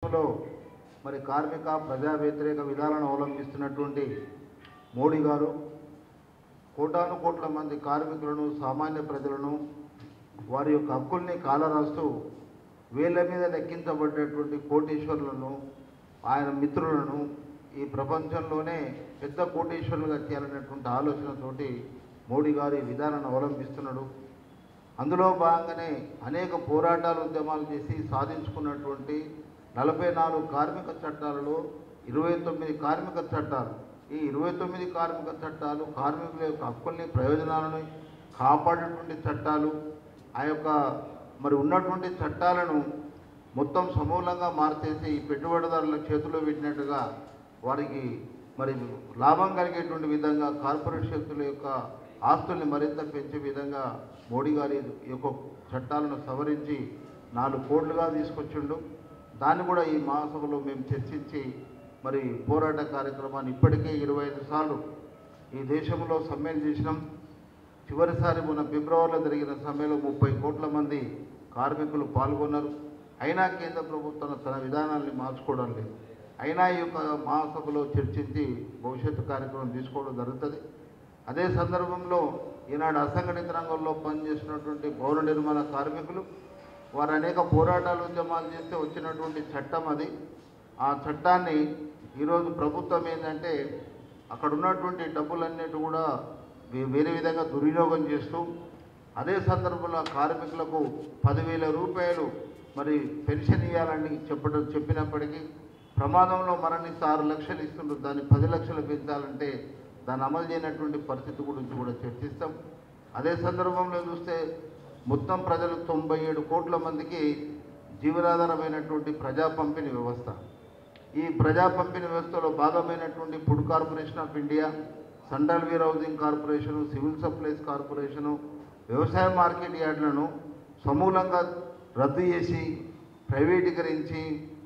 లో మరి కార్మిక ప్రజా వ్యతిరేక విధానాలను అవలంబిస్తున్నటువంటి మోడీ గారు కోటాను కోట్ల మంది కార్మికులను సామాన్య ప్రజలను వారి యొక్క హక్కుల్ని కాలరాస్తూ వేళ్ళ మీద లెక్కించబడ్డటువంటి కోటీశ్వరులను ఆయన మిత్రులను ఈ ప్రపంచంలోనే పెద్ద కోటీశ్వరులుగా చేయాలనేటువంటి ఆలోచనతోటి మోడీ గారు ఈ విధానాన్ని అవలంబిస్తున్నాడు అందులో భాగంగానే అనేక పోరాటాలు ఉద్యమాలు చేసి సాధించుకున్నటువంటి నలభై నాలుగు కార్మిక చట్టాలలో ఇరవై తొమ్మిది కార్మిక చట్టాలు ఈ ఇరవై తొమ్మిది కార్మిక చట్టాలు కార్మికుల యొక్క హక్కుల్ని ప్రయోజనాలను కాపాడేటువంటి చట్టాలు ఆ యొక్క మరి ఉన్నటువంటి చట్టాలను మొత్తం సమూలంగా మార్చేసి పెట్టుబడిదారుల చేతిలో పెట్టినట్టుగా వారికి మరి లాభం కలిగేటువంటి విధంగా కార్పొరేట్ శక్తుల యొక్క ఆస్తుల్ని మరింత పెంచే విధంగా మోడీ గారి యొక్క చట్టాలను సవరించి నాలుగు కోట్లుగా తీసుకొచ్చిండు దాన్ని కూడా ఈ మహాసభలో మేము చర్చించి మరి పోరాట కార్యక్రమాన్ని ఇప్పటికే ఇరవై ఐదు సార్లు ఈ దేశంలో సమ్మెలు చేసినాం చివరిసారి మొన్న ఫిబ్రవరిలో జరిగిన సమ్మెలో ముప్పై కోట్ల మంది కార్మికులు పాల్గొన్నారు అయినా కేంద్ర ప్రభుత్వం తన విధానాల్ని మార్చుకోవడం లేదు అయినా ఈ యొక్క మహాసభలో చర్చించి భవిష్యత్తు కార్యక్రమం తీసుకోవడం జరుగుతుంది అదే సందర్భంలో ఈనాడు అసంఘటిత రంగంలో పనిచేసినటువంటి భవన నిర్మాణ కార్మికులు వారు అనేక పోరాటాలు ఉద్యమాలు చేస్తే వచ్చినటువంటి చట్టం అది ఆ చట్టాన్ని ఈరోజు ప్రభుత్వం ఏంటంటే అక్కడ ఉన్నటువంటి డబ్బులన్నిటి కూడా వే- వేరే విధంగా దుర్వినియోగం చేస్తూ అదే సందర్భంలో ఆ కార్మికులకు పదివేల రూపాయలు మరి పెన్షన్ ఇవ్వాలని చెప్పడం చెప్పినప్పటికీ ప్రమాదంలో మరణిస్తే ఆరు లక్షలు ఇస్తుండ్రు దాన్ని పది లక్షలు పెంచాలంటే దాన్ని అమలు చేయనటువంటి పరిస్థితి గురించి కూడా చర్చిస్తాం అదే సందర్భంలో చూస్తే మొత్తం ప్రజలు తొంభై ఏడు కోట్ల మందికి జీవనాధారమైనటువంటి ప్రజా పంపిణీ వ్యవస్థ ఈ ప్రజా పంపిణీ వ్యవస్థలో భాగమైనటువంటి food corporation of India central warehousing corporation civil supplies corporation వ్యవసాయ మార్కెట్ యార్డులను సమూలంగా రద్దు చేసి ప్రైవేటీకరించి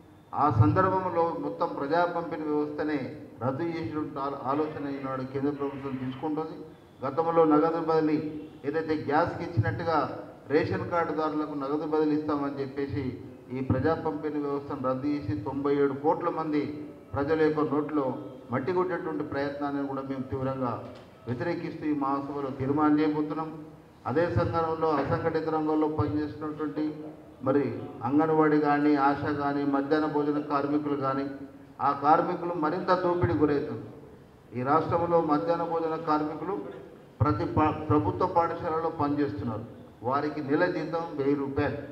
ఆ సందర్భంలో మొత్తం ప్రజా పంపిణీ వ్యవస్థనే రద్దు చేసినటువంటి ఆలో- ఆలోచన ఈనాడు కేంద్ర ప్రభుత్వం తీసుకుంటుంది గతంలో నగదు బదిలీ ఏదైతే గ్యాస్కి ఇచ్చినట్టుగా రేషన్ కార్డుదారులకు నగదు బదిలీ ఇస్తామని చెప్పేసి ఈ ప్రజా పంపిణీ వ్యవస్థను రద్దు చేసి తొంభై ఏడు కోట్ల మంది ప్రజల యొక్క నోట్లో మట్టి కొట్టేటువంటి ప్రయత్నాన్ని కూడా మేము తీవ్రంగా వ్యతిరేకిస్తూ ఈ మహాసభలో తీర్మానం చేయబోతున్నాం అదే సందర్భంలో అసంఘటిత రంగంలో పనిచేస్తున్నటువంటి మరి అంగన్వాడీ కానీ ఆశ కానీ మధ్యాహ్న భోజన కార్మికులు కానీ ఆ కార్మికులు మరింత దోపిడీ గురవుతుంది ఈ రాష్ట్రంలో మధ్యాహ్న భోజన కార్మికులు ప్రతి పా ప్రభుత్వ పాఠశాలలో పనిచేస్తున్నారు వారికి నెల జీతం వెయ్యి రూపాయలు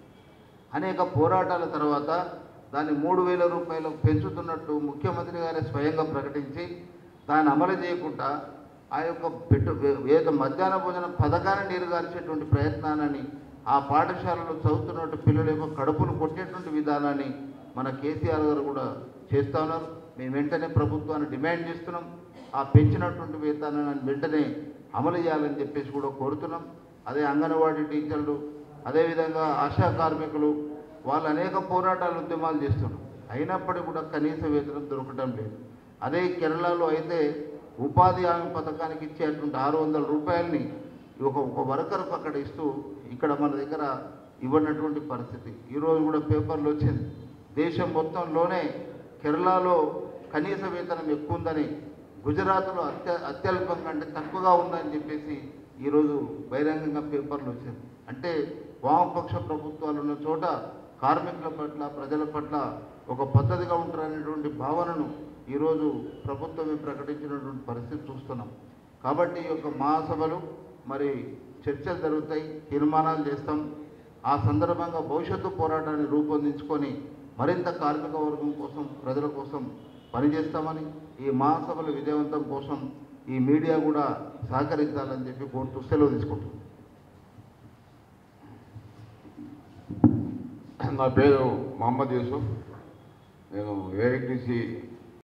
అనేక పోరాటాల తర్వాత దాన్ని మూడు వేల రూపాయలు పెంచుతున్నట్టు ముఖ్యమంత్రి గారే స్వయంగా ప్రకటించి దాన్ని అమలు చేయకుండా ఆ యొక్క పెట్టు ఏదో మధ్యాహ్న భోజన పథకాన్ని నీరుగార్చేటువంటి ప్రయత్నాన్ని ఆ పాఠశాలలో చదువుతున్నట్టు పిల్లల యొక్క కడుపును కొట్టేటువంటి విధానాన్ని మన కేసీఆర్ గారు కూడా చేస్తా ఉన్నారు మేము వెంటనే ప్రభుత్వాన్ని డిమాండ్ చేస్తున్నాం ఆ పెంచినటువంటి వేతనాన్ని వెంటనే అమలు చేయాలని చెప్పేసి కూడా కోరుతున్నాం అదే అంగన్వాడీ టీచర్లు అదేవిధంగా ఆశా కార్మికులు వాళ్ళు అనేక పోరాటాలు ఉద్యమాలు చేస్తున్నారు అయినప్పటికీ కూడా కనీస వేతనం దొరకటం లేదు అదే కేరళలో అయితే ఉపాధి హామీ పథకానికి ఇచ్చేటువంటి ఆరు వందల రూపాయలని ఒక ఒక వర్కర్కు అక్కడ ఇస్తూ ఇక్కడ మన దగ్గర ఇవ్వనటువంటి పరిస్థితి ఈరోజు కూడా పేపర్లో వచ్చింది దేశం మొత్తంలోనే కేరళలో కనీస వేతనం ఎక్కువ ఉందని గుజరాత్లో అత్య అత్యల్పం కంటే తక్కువగా ఉందని చెప్పేసి ఈరోజు బహిరంగంగా పేపర్లు వచ్చింది అంటే వామపక్ష ప్రభుత్వాలు ఉన్న చోట కార్మికుల పట్ల ప్రజల పట్ల ఒక పద్ధతిగా ఉంటారనేటువంటి భావనను ఈరోజు ప్రభుత్వమే ప్రకటించినటువంటి పరిస్థితి చూస్తున్నాం కాబట్టి ఈ యొక్క మహాసభలు మరి చర్చలు జరుగుతాయి తీర్మానాలు చేస్తాం ఆ సందర్భంగా భవిష్యత్తు పోరాటాన్ని రూపొందించుకొని మరింత కార్మిక వర్గం కోసం ప్రజల కోసం పనిచేస్తామని ఈ మహాసభల విజయవంతం కోసం ఈ మీడియా కూడా సహకరించాలని చెప్పి కోరుతూ సెలవు తీసుకుంటున్నాను నా పేరు మహమ్మద్ యూసుఫ్ నేను ఏఐటిసి